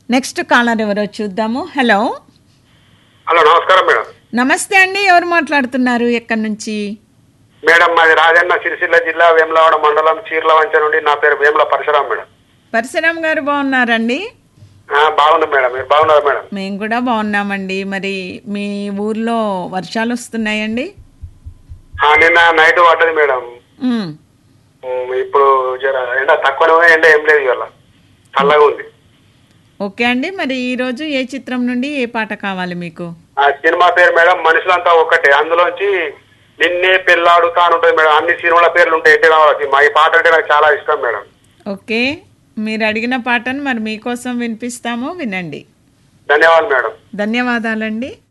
next caller ఎవరో చూద్దాము hello hello నమస్కారం మేడం నమస్తే అండి ఎవరు మాట్లాడుతున్నారు ఎక్కడి నుంచి మేడం మాది రాజన్న సిరిసిల్ల జిల్లా వేములవాడ మండలం చీర్లవంచ నుండి నా పేరు వేముల పరశురాం మేడం పరశురామ్ గారు బాగున్నారండి ఆ, బాగుంది మేడం మీరు బాగున్నారు మేడం మేము కూడా బాగున్నామండి మరి మీ ఊర్లో వర్షాలు వస్తున్నాయండి ఆ, నిన్న నైట్ పడ్డది మేడం ఉమ్, ఉమ్, ఇప్పుడు జర ఎండ తక్కువనే ఉంది, ఎండ ఏం లేదు ఇవాళ చల్లగా ఉంది ఓకే అండి మరి ఈరోజు ఏ చిత్రం నుండి ఏ పాట కావాలి మీకు ఆ సినిమా పేరు మేడం మనుషులంతా ఒక్కటే అందులోంచి నిన్నే పెళ్ళాడుతా అని ఉంటుంది మేడం అన్ని సినిమాల పేర్లు ఉంటాయి ఎట్టి రావాలి మా ఈ పాట అంటే నాకు చాలా ఇష్టం మేడం ఓకే మీరు అడిగిన పాటను మరి మీకోసం వినిపిస్తాము వినండి ధన్యవాదాలు మేడం ధన్యవాదాలండి